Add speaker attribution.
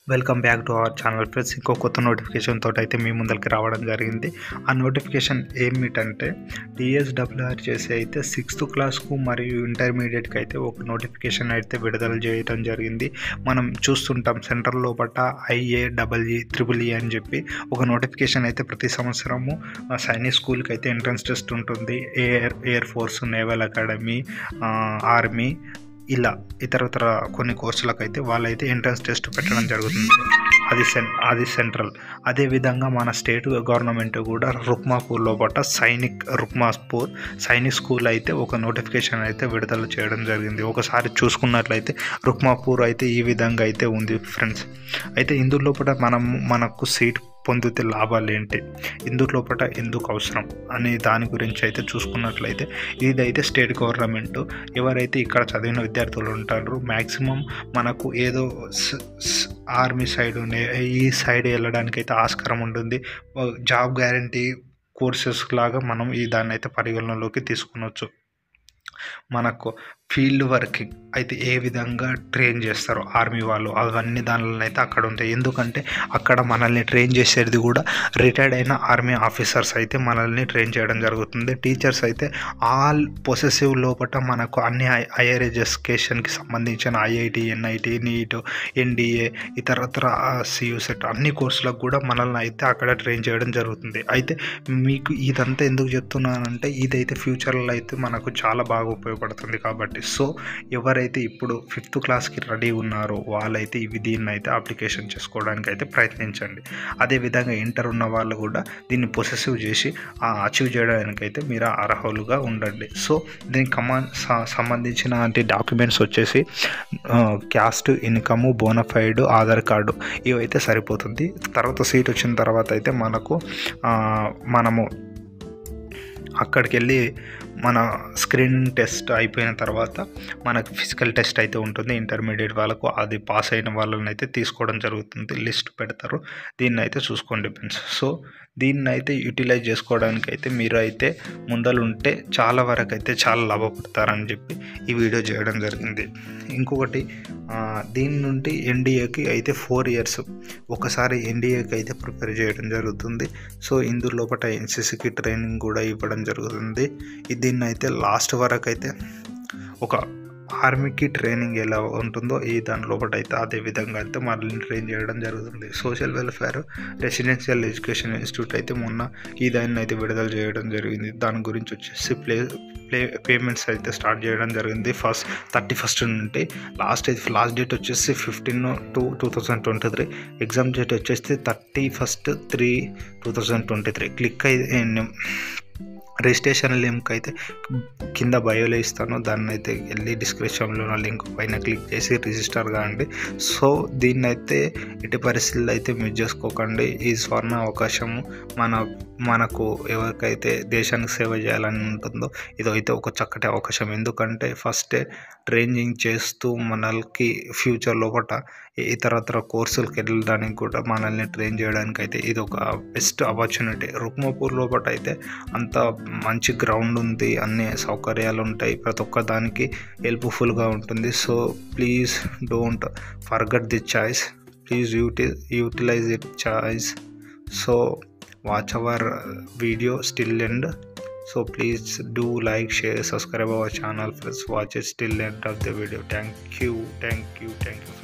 Speaker 1: welcome back to our channel friends ఇంకో కొత్త notification తోటి అయితే మీ ముందరికి రావడం జరిగింది ఆ నోటిఫికేషన్ ఏమిటంటే టీఎస్డబ్ల్యూఆర్ చేసి అయితే సిక్స్త్ క్లాస్కు మరియు ఇంటర్మీడియట్కి అయితే ఒక నోటిఫికేషన్ అయితే విడుదల చేయడం జరిగింది మనం చూస్తుంటాం సెంట్రల్ లోపల ఐఏ డబల్ ఈ త్రిబుల్ ఈ అని చెప్పి ఒక నోటిఫికేషన్ అయితే ప్రతి సంవత్సరము ఆ, సైనిక్ స్కూల్కి అయితే ఎంట్రన్స్ టెస్ట్ ఉంటుంది air air force naval academy army ఇలా ఇతరతర కొన్ని కోర్సులకు అయితే వాళ్ళైతే ఎంట్రన్స్ టెస్ట్ పెట్టడం జరుగుతుంది అది సెన్ అది సెంట్రల్ అదేవిధంగా మన స్టేట్ గవర్నమెంట్ కూడా రుక్మాపూర్ లోపల సైనిక్ రుక్మాపూర్ సైనిక్ స్కూల్ అయితే ఒక నోటిఫికేషన్ అయితే విడుదల చేయడం జరిగింది ఒకసారి చూసుకున్నట్లయితే రుక్మాపూర్ అయితే ఈ విధంగా అయితే ఉంది ఫ్రెండ్స్ అయితే ఇందు లోపల మనం మనకు సీట్ పొందితే లాభాలు ఏంటి ఇందు లోపల ఎందుకు అవసరం అనే దాని గురించి అయితే చూసుకున్నట్లయితే ఇదైతే స్టేట్ గవర్నమెంట్ ఎవరైతే ఇక్కడ చదివిన విద్యార్థులు ఉంటారో మ్యాక్సిమం మనకు ఏదో స్- స్- ఆర్మీ సైడ్ నే- ఈ సైడ్ వెళ్ళడానికి అయితే ఆస్కారం ఉంటుంది జాబ్ గ్యారంటీ కోర్సెస్ లాగా మనం ఈ దాన్ని అయితే పరిగణనలోకి తీసుకునొచ్చు మనకు ఫీల్డ్ వర్కింగ్ అయితే ఏ విధంగా ట్రైన్ చేస్తారో ఆర్మీ వాళ్ళు అవన్నీ దానిలో అయితే అక్కడ ఉంటాయి ఎందుకంటే అక్కడ మనల్ని ట్రైన్ చేసేది కూడా రిటైర్డ్ అయిన ఆర్మీ ఆఫీసర్స్ అయితే మనల్ని ట్రైన్ చేయడం జరుగుతుంది టీచర్స్ అయితే ఆల్ పొసెసివ్ లోపల మనకు అన్ని హైయర్ ఎడ్యుకేషన్కి సంబంధించిన ఐఐటి ఎన్ఐటి నీట్ ఎన్డిఏ ఇతరత్ర సియూసెట్ అన్ని కోర్సులకు కూడా మనల్ని అయితే అక్కడ ట్రైన్ చేయడం జరుగుతుంది అయితే మీకు ఇదంతా ఎందుకు చెప్తున్నానంటే ఇదైతే ఫ్యూచర్లో అయితే మనకు చాలా బాగా ఉపయోగపడుతుంది కాబట్టి సో ఎవరైతే ఇప్పుడు ఫిఫ్త్ క్లాస్కి రెడీ ఉన్నారో వాళ్ళైతే ఇవి దీన్ని అయితే అప్లికేషన్ చేసుకోవడానికి అయితే ప్రయత్నించండి అదేవిధంగా ఇంటర్ ఉన్న వాళ్ళు కూడా దీన్ని పొసెసివ్ చేసి అచీవ్ చేయడానికి అయితే మీరు అర్హులుగా ఉండండి సో దీనికి కమా స- సంబంధించిన డాక్యుమెంట్స్ వచ్చేసి caste income bona fide Aadhaar card ఇవైతే సరిపోతుంది తర్వాత సీట్ వచ్చిన తర్వాత అయితే మనకు ఆ, మనము అక్కడికి వెళ్ళి మన స్క్రీనింగ్ టెస్ట్ అయిపోయిన తర్వాత మనకు ఫిజికల్ టెస్ట్ అయితే ఉంటుంది ఇంటర్మీడియట్ వాళ్ళకు అది పాస్ అయిన వాళ్ళని అయితే తీసుకోవడం జరుగుతుంది లిస్ట్ పెడతారు దీన్ని అయితే చూసుకోండి ఫ్రెండ్స్ సో దీన్ని అయితే యూటిలైజ్ చేసుకోవడానికి అయితే మీరు అయితే ముందలుంటే చాలా వరకు అయితే చాలా లాభపడతారని చెప్పి ఈ వీడియో చేయడం జరిగింది ఇంకొకటి ఆ, దీని నుండి ఎన్డీఏకి అయితే ఫోర్ ఇయర్స్ ఒకసారి ఎన్డీఏకి అయితే ప్రిపేర్ చేయడం జరుగుతుంది సో ఇందు లోపల ఎన్సీసీకి ట్రైనింగ్ కూడా ఇవ్వడం జరుగుతుంది ఇది దీన్ని అయితే లాస్ట్ వరకు అయితే ఒక ఆర్మీకి ట్రైనింగ్ ఎలా ఉంటుందో ఈ దాని లోపల అయితే అదే విధంగా అయితే మనల్ని ట్రైన్ చేయడం జరుగుతుంది social welfare residential education institute అయితే మొన్న ఈ దాన్ని అయితే విడుదల చేయడం జరిగింది దాని గురించి వచ్చేసి ప్లే ప్లే పేమెంట్స్ అయితే స్టార్ట్ చేయడం జరిగింది ఫస్ట్ థర్టీ ఫస్ట్ నుండి లాస్ట్ లాస్ట్ డేట్ వచ్చేసి fifteen two two thousand twenty three exam date వచ్చేసి thirty first three two thousand twenty three click అయితే రిజిస్ట్రేషన్ లింక్ అయితే కింద బయోలో ఇస్తాను దాన్ని అయితే వెళ్ళి డిస్క్రిప్షన్లో ఉన్న లింక్ పైన క్లిక్ చేసి రిజిస్టర్ కాండి సో దీన్ని అయితే ఎట్టి పరిస్థితుల్లో అయితే మిస్ చేసుకోకండి ఈ స్వర్ణ అవకాశము మన మనకు ఎవరికైతే దేశానికి సేవ చేయాలని ఉంటుందో ఇదైతే ఒక చక్కటి అవకాశం ఎందుకంటే ఫస్టే ట్రైనింగ్ చేస్తూ మనల్కి ఫ్యూచర్ లోపల ఇతరత్ర కోర్సులకు వెళ్ళడానికి కూడా మనల్ని ట్రైన్ చేయడానికి అయితే ఇది ఒక బెస్ట్ ఆపర్చునిటీ రుక్మపూర్ లోపల అయితే అంత మంచి గ్రౌండ్ ఉంది అన్ని సౌకర్యాలు ఉంటాయి ప్రతి ఒక్క దానికి హెల్ప్ఫుల్గా ఉంటుంది so please don't forget the choice please uti utilize it choice so watch our video still end so please do like share subscribe our channel please watch it till end of the video thank you thank you thank you